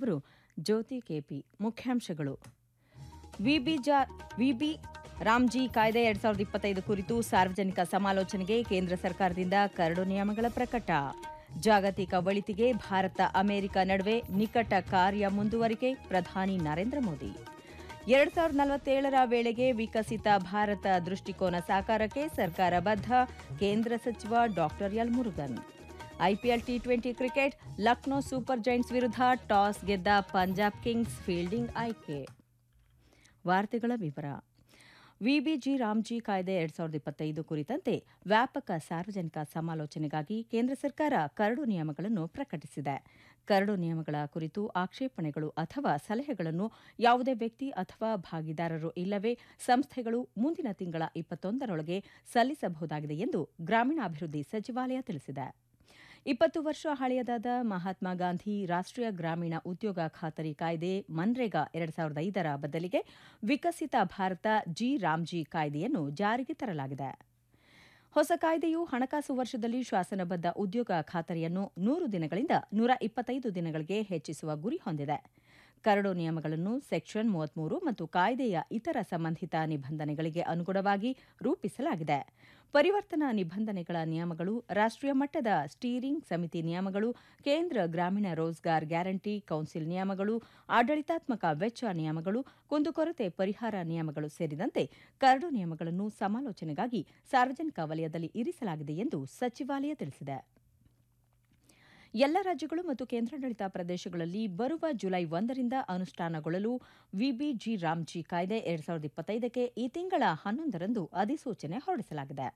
ಓದುತ್ತಿರುವವರು ಜ್ಯೋತಿ ಕೆಪಿ ಮುಖ್ಯಾಂಶಗಳು ವಿಬಿ ಜಾ ವಿಬಿ ರಾಮ್ಜಿ ಕಾಯ್ದೆ ಎರಡ್ ಸಾವಿರದ ಇಪ್ಪತ್ತೈದು ಕುರಿತು ಸಾರ್ವಜನಿಕ ಸಮಾಲೋಚನೆಗೆ ಕೇಂದ್ರ ಸರ್ಕಾರದಿಂದ ಕರಡು ನಿಯಮಗಳ ಪ್ರಕಟ ಜಾಗತಿಕ ಒಳಿತಿಗೆ ಭಾರತ ಅಮೆರಿಕ ನಡುವೆ ನಿಕಟ ಕಾರ್ಯ ಮುಂದುವರಿಕೆ ಪ್ರಧಾನಿ ನರೇಂದ್ರ ಮೋದಿ ಎರಡ್ ಸಾವಿರದ ನಲವತ್ತೇಳರ ವೇಳೆಗೆ ವಿಕಸಿತ ಭಾರತ ದೃಷ್ಟಿಕೋನ ಸಾಕಾರಕ್ಕೆ ಸರ್ಕಾರ ಬದ್ಧ ಕೇಂದ್ರ ಸಚಿವ doctor L Murugan IPL T twenty cricket Lucknow super giants ವಿರುದ್ಧ ಟಾಸ್ ಗೆದ್ದ ಪಂಜಾಬ್ ಕಿಂಗ್ಸ್ ಫೀಲ್ಡಿಂಗ್ ಆಯ್ಕೆ ವಾರ್ತೆಗಳ ವಿವರ ವಿಬಿಜಿ ರಾಮ್ಜಿ ಕಾಯ್ದೆ ಎರಡ್ ಸಾವಿರದ ಇಪ್ಪತ್ತೈದು ಕುರಿತಂತೆ ವ್ಯಾಪಕ ಸಾರ್ವಜನಿಕ ಸಮಾಲೋಚನೆಗಾಗಿ ಕೇಂದ್ರ ಸರ್ಕಾರ ಕರಡು ನಿಯಮಗಳನ್ನು ಪ್ರಕಟಿಸಿದೆ ಕರಡು ನಿಯಮಗಳ ಕುರಿತು ಆಕ್ಷೇಪಣೆಗಳು ಅಥವಾ ಸಲಹೆಗಳನ್ನು ಯಾವುದೇ ವ್ಯಕ್ತಿ ಅಥವಾ ಭಾಗಿದಾರರು ಇಲ್ಲವೇ ಸಂಸ್ಥೆಗಳು ಮುಂದಿನ ತಿಂಗಳ ಇಪ್ಪತ್ತೊಂದರೊಳಗೆ ಸಲ್ಲಿಸಬಹುದಾಗಿದೆ ಎಂದು ಗ್ರಾಮೀಣಾಭಿವೃದ್ಧಿ ಸಚಿವಾಲಯ ತಿಳಿಸಿದೆ ಇಪ್ಪತ್ತು ವರ್ಷ ಹಳೆಯದಾದ ಮಹಾತ್ಮ ಗಾಂಧಿ ರಾಷ್ಟ್ರೀಯ ಗ್ರಾಮೀಣ ಉದ್ಯೋಗ ಖಾತರಿ ಕಾಯ್ದೆ ಮನ್ರೇಗಾ ಎರಡ್ ಸಾವಿರದ ಐದರ ಬದಲಿಗೆ ವಿಕಸಿತ ಭಾರತ ಜಿ ರಾಮ್ಜಿ ಕಾಯ್ದೆಯನ್ನು ಜಾರಿಗೆ ತರಲಾಗಿದೆ ಹೊಸ ಕಾಯ್ದೆಯು ಹಣಕಾಸು ವರ್ಷದಲ್ಲಿ ಶಾಸನಬದ್ಧ ಉದ್ಯೋಗ ಖಾತರಿಯನ್ನು ನೂರು ದಿನಗಳಿಂದ ನೂರ ಇಪ್ಪತ್ತೈದು ದಿನಗಳಿಗೆ ಹೆಚ್ಚಿಸುವ ಗುರಿ ಹೊಂದಿದೆ ಕರಡು ನಿಯಮಗಳನ್ನು ಸೆಕ್ಷನ್ ಮೂವತ್ಮೂರು ಮತ್ತು ಕಾಯ್ದೆಯ ಇತರ ಸಂಬಂಧಿತ ನಿಬಂಧನೆಗಳಿಗೆ ಅನುಗುಣವಾಗಿ ರೂಪಿಸಲಾಗಿದೆ ಪರಿವರ್ತನಾ ನಿಬಂಧನೆಗಳ ನಿಯಮಗಳು ರಾಷ್ಟ್ರೀಯ ಮಟ್ಟದ ಸ್ಟೀರಿಂಗ್ ಸಮಿತಿ ನಿಯಮಗಳು ಕೇಂದ್ರ ಗ್ರಾಮೀಣ ರೋಜ್ಗಾರ್ ಗ್ಯಾರಂಟಿ ಕೌನ್ಸಿಲ್ ನಿಯಮಗಳು ಆಡಳಿತಾತ್ಮಕ ವೆಚ್ಚ ನಿಯಮಗಳು ಕುಂದುಕೊರತೆ ಪರಿಹಾರ ನಿಯಮಗಳು ಸೇರಿದಂತೆ ಕರಡು ನಿಯಮಗಳನ್ನು ಸಮಾಲೋಚನೆಗಾಗಿ ಸಾರ್ವಜನಿಕ ವಲಯದಲ್ಲಿ ಇರಿಸಲಾಗಿದೆ ಎಂದು ಸಚಿವಾಲಯ ತಿಳಿಸಿದೆ ಎಲ್ಲ ರಾಜ್ಯಗಳು ಮತ್ತು ಕೇಂದ್ರಾಡಳಿತ ಪ್ರದೇಶಗಳಲ್ಲಿ ಬರುವ ಜುಲೈ ಒಂದರಿಂದ ಅನುಷ್ಠಾನಗೊಳ್ಳಲು ವಿಬಿಜಿ ರಾಮ್ಜಿ ಕಾಯ್ದೆ ಎರಡ್ ಸಾವಿರದ ಇಪ್ಪತ್ತೈದಕ್ಕೆ ಈ ತಿಂಗಳ ಹನ್ನೊಂದರಂದು ಅಧಿಸೂಚನೆ ಹೊರಡಿಸಲಾಗಿದೆ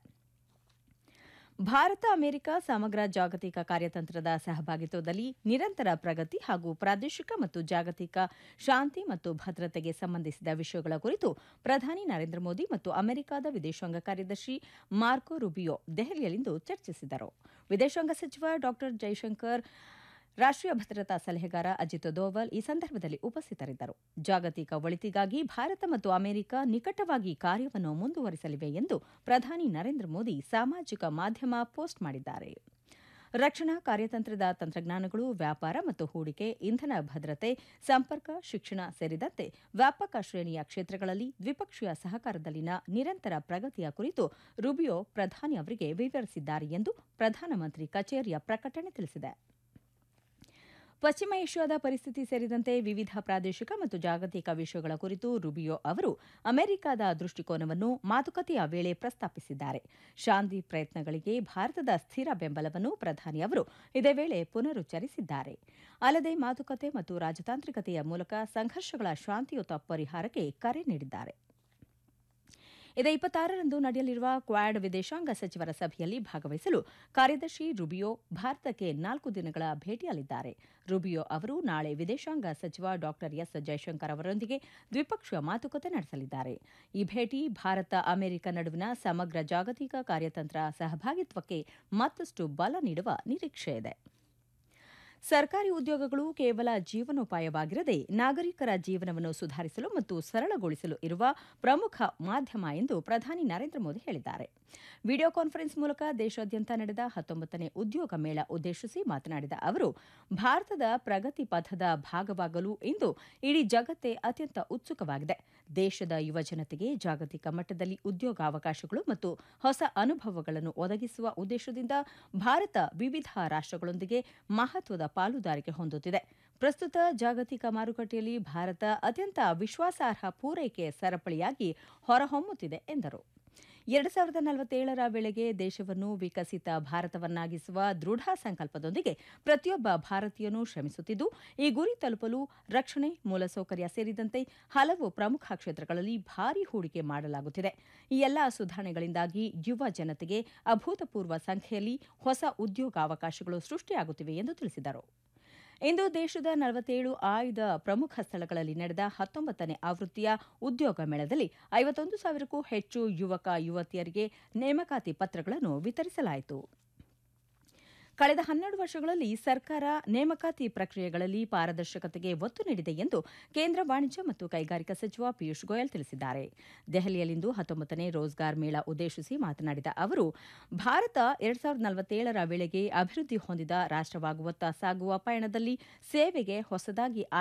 ಭಾರತ ಅಮೆರಿಕ ಸಮಗ್ರ ಜಾಗತಿಕ ಕಾರ್ಯತಂತ್ರದ ಸಹಭಾಗಿತ್ವದಲ್ಲಿ ನಿರಂತರ ಪ್ರಗತಿ ಹಾಗೂ ಪ್ರಾದೇಶಿಕ ಮತ್ತು ಜಾಗತಿಕ ಶಾಂತಿ ಮತ್ತು ಭದ್ರತೆಗೆ ಸಂಬಂಧಿಸಿದ ವಿಷಯಗಳ ಕುರಿತು ಪ್ರಧಾನಿ ನರೇಂದ್ರ ಮೋದಿ ಮತ್ತು ಅಮೆರಿಕದ ವಿದೇಶಾಂಗ ಕಾರ್ಯದರ್ಶಿ ಮಾರ್ಕೊ ರುಬಿಯೋ ದೆಹಲಿಯಲ್ಲಿಂದು ಚರ್ಚಿಸಿದರು ವಿದೇಶಾಂಗ ಸಚಿವ ಡಾ ಜೈಶಂಕರ್ ರಾಷ್ಟ್ರೀಯ ಭದ್ರತಾ ಸಲಹೆಗಾರ ಅಜಿತ್ ದೋವಲ್ ಈ ಸಂದರ್ಭದಲ್ಲಿ ಉಪಸ್ಥಿತರಿದ್ದರು ಜಾಗತಿಕ ಒಳಿತಿಗಾಗಿ ಭಾರತ ಮತ್ತು ಅಮೆರಿಕ ನಿಕಟವಾಗಿ ಕಾರ್ಯವನ್ನು ಮುಂದುವರಿಸಲಿವೆ ಎಂದು ಪ್ರಧಾನಿ ನರೇಂದ್ರ ಮೋದಿ ಸಾಮಾಜಿಕ ಮಾಧ್ಯಮ ಪೋಸ್ಟ್ ಮಾಡಿದ್ದಾರೆ ರಕ್ಷಣಾ ಕಾರ್ಯತಂತ್ರದ ತಂತ್ರಜ್ಞಾನಗಳು ವ್ಯಾಪಾರ ಮತ್ತು ಹೂಡಿಕೆ ಇಂಧನ ಭದ್ರತೆ ಸಂಪರ್ಕ ಶಿಕ್ಷಣ ಸೇರಿದಂತೆ ವ್ಯಾಪಕ ಶ್ರೇಣಿಯ ಕ್ಷೇತ್ರಗಳಲ್ಲಿ ದ್ವಿಪಕ್ಷೀಯ ಸಹಕಾರದಲ್ಲಿನ ನಿರಂತರ ಪ್ರಗತಿಯ ಕುರಿತು ರುಬಿಯೋ ಪ್ರಧಾನಿ ಅವರಿಗೆ ವಿವರಿಸಿದ್ದಾರೆ ಎಂದು ಪ್ರಧಾನಮಂತ್ರಿ ಕಚೇರಿಯ ಪ್ರಕಟಣೆ ತಿಳಿಸಿದೆ ಪಶ್ಚಿಮ ಏಷ್ಯಾದ ಪರಿಸ್ಥಿತಿ ಸೇರಿದಂತೆ ವಿವಿಧ ಪ್ರಾದೇಶಿಕ ಮತ್ತು ಜಾಗತಿಕ ವಿಷಯಗಳ ಕುರಿತು ರುಬಿಯೋ ಅವರು ಅಮೆರಿಕದ ದೃಷ್ಟಿಕೋನವನ್ನು ಮಾತುಕತೆಯ ವೇಳೆ ಪ್ರಸ್ತಾಪಿಸಿದ್ದಾರೆ ಶಾಂತಿ ಪ್ರಯತ್ನಗಳಿಗೆ ಭಾರತದ ಸ್ಥಿರ ಬೆಂಬಲವನ್ನು ಪ್ರಧಾನಿ ಅವರು ಇದೇ ವೇಳೆ ಪುನರುಚ್ಚರಿಸಿದ್ದಾರೆ ಅಲ್ಲದೆ ಮಾತುಕತೆ ಮತ್ತು ರಾಜತಾಂತ್ರಿಕತೆಯ ಮೂಲಕ ಸಂಘರ್ಷಗಳ ಶಾಂತಿಯುತ ಪರಿಹಾರಕ್ಕೆ ಕರೆ ನೀಡಿದ್ದಾರೆ ಇದೇ ಇಪ್ಪತ್ತಾರರಂದು ನಡೆಯಲಿರುವ ಕ್ವಾಡ್ ವಿದೇಶಾಂಗ ಸಚಿವರ ಸಭೆಯಲ್ಲಿ ಭಾಗವಹಿಸಲು ಕಾರ್ಯದರ್ಶಿ ರುಬಿಯೋ ಭಾರತಕ್ಕೆ ನಾಲ್ಕು ದಿನಗಳ ಭೇಟಿಯಲ್ಲಿದ್ದಾರೆ ರುಬಿಯೋ ಅವರು ನಾಳೆ ವಿದೇಶಾಂಗ ಸಚಿವ ಡಾ ಎಸ್ ಜೈಶಂಕರ್ ಅವರೊಂದಿಗೆ ದ್ವಿಪಕ್ಷೀಯ ಮಾತುಕತೆ ನಡೆಸಲಿದ್ದಾರೆ ಈ ಭೇಟಿ ಭಾರತ ಅಮೆರಿಕ ನಡುವಿನ ಸಮಗ್ರ ಜಾಗತಿಕ ಕಾರ್ಯತಂತ್ರ ಸಹಭಾಗಿತ್ವಕ್ಕೆ ಮತ್ತಷ್ಟು ಬಲ ನೀಡುವ ನಿರೀಕ್ಷೆಯಿದೆ ಸರ್ಕಾರಿ ಉದ್ಯೋಗಗಳು ಕೇವಲ ಜೀವನೋಪಾಯವಾಗಿರದೆ ನಾಗರಿಕರ ಜೀವನವನ್ನು ಸುಧಾರಿಸಲು ಮತ್ತು ಸರಳಗೊಳಿಸಲು ಇರುವ ಪ್ರಮುಖ ಮಾಧ್ಯಮ ಎಂದು ಪ್ರಧಾನಿ ನರೇಂದ್ರ ಮೋದಿ ಹೇಳಿದ್ದಾರೆ ವಿಡಿಯೋ ಕಾನ್ಫರೆನ್ಸ್ ಮೂಲಕ ದೇಶಾದ್ಯಂತ ನಡೆದ ಹತ್ತೊಂಬತ್ತನೇ ಉದ್ಯೋಗ ಮೇಳ ಉದ್ದೇಶಿಸಿ ಮಾತನಾಡಿದ ಅವರು ಭಾರತದ ಪ್ರಗತಿ ಪಥದ ಭಾಗವಾಗಲು ಇಂದು ಇಡೀ ಜಗತ್ತೇ ಅತ್ಯಂತ ಉತ್ಸುಕವಾಗಿದೆ ದೇಶದ ಯುವಜನತೆಗೆ ಜಾಗತಿಕ ಮಟ್ಟದಲ್ಲಿ ಉದ್ಯೋಗಾವಕಾಶಗಳು ಮತ್ತು ಹೊಸ ಅನುಭವಗಳನ್ನು ಒದಗಿಸುವ ಉದ್ದೇಶದಿಂದ ಭಾರತ ವಿವಿಧ ರಾಷ್ಟ್ರಗಳೊಂದಿಗೆ ಮಹತ್ವದ ಪಾಲುದಾರಿಕೆ ಹೊಂದುತ್ತಿದೆ ಪ್ರಸ್ತುತ ಜಾಗತಿಕ ಮಾರುಕಟ್ಟೆಯಲ್ಲಿ ಭಾರತ ಅತ್ಯಂತ ವಿಶ್ವಾಸಾರ್ಹ ಪೂರೈಕೆ ಸರಪಳಿಯಾಗಿ ಹೊರಹೊಮ್ಮುತ್ತಿದೆ ಎಂದರು ಎರಡು ಸಾವಿರದ ನಲವತ್ತೇಳರ ವೇಳೆಗೆ ದೇಶವನ್ನು ವಿಕಸಿತ ಭಾರತವನ್ನಾಗಿಸುವ ದೃಢ ಸಂಕಲ್ಪದೊಂದಿಗೆ ಪ್ರತಿಯೊಬ್ಬ ಭಾರತೀಯನೂ ಶ್ರಮಿಸುತ್ತಿದ್ದು ಈ ಗುರಿ ತಲುಪಲು ರಕ್ಷಣೆ ಮೂಲಸೌಕರ್ಯ ಸೇರಿದಂತೆ ಹಲವು ಪ್ರಮುಖ ಕ್ಷೇತ್ರಗಳಲ್ಲಿ ಭಾರೀ ಹೂಡಿಕೆ ಮಾಡಲಾಗುತ್ತಿದೆ ಈ ಎಲ್ಲಾ ಸುಧಾರಣೆಗಳಿಂದಾಗಿ ಯುವ ಜನತೆಗೆ ಅಭೂತಪೂರ್ವ ಸಂಖ್ಯೆಯಲ್ಲಿ ಹೊಸ ಉದ್ಯೋಗಾವಕಾಶಗಳು ಸೃಷ್ಟಿಯಾಗುತ್ತಿವೆ ಎಂದು ತಿಳಿಸಿದರು ಇಂದು ದೇಶದ ನಲವತ್ತೇಳು ಆಯ್ದ ಪ್ರಮುಖ ಸ್ಥಳಗಳಲ್ಲಿ ನಡೆದ ಹತ್ತೊಂಬತ್ತನೇ ಆವೃತ್ತಿಯ ಉದ್ಯೋಗ ಮೇಳದಲ್ಲಿ ಐವತ್ತೊಂದು ಸಾವಿರಕ್ಕೂ ಹೆಚ್ಚು ಯುವಕ ಯುವತಿಯರಿಗೆ ನೇಮಕಾತಿ ಪತ್ರಗಳನ್ನು ವಿತರಿಸಲಾಯಿತು ಕಳೆದ ಹನ್ನೆರಡು ವರ್ಷಗಳಲ್ಲಿ ಸರ್ಕಾರ ನೇಮಕಾತಿ ಪ್ರಕ್ರಿಯೆಗಳಲ್ಲಿ ಪಾರದರ್ಶಕತೆಗೆ ಒತ್ತು ನೀಡಿದೆ ಎಂದು ಕೇಂದ್ರ ವಾಣಿಜ್ಯ ಮತ್ತು ಕೈಗಾರಿಕಾ ಸಚಿವ ಪಿಯೂಷ್ ಗೋಯಲ್ ತಿಳಿಸಿದ್ದಾರೆ ದೆಹಲಿಯಲ್ಲಿಂದು ಹತ್ತೊಂಬತ್ತನೇ ರೋಜ್ಗಾರ್ ಮೇಳ ಉದ್ದೇಶಿಸಿ ಮಾತನಾಡಿದ ಅವರು ಭಾರತ ಎರಡ್ ಸಾವಿರದ ನಲವತ್ತೇಳರ ವೇಳೆಗೆ ಅಭಿವೃದ್ಧಿ ಹೊಂದಿದ ರಾಷ್ಟವಾಗುವತ್ತ ಸಾಗುವ ಪಯಣದಲ್ಲಿ ಸೇವೆಗೆ ಹೊಸದಾಗಿ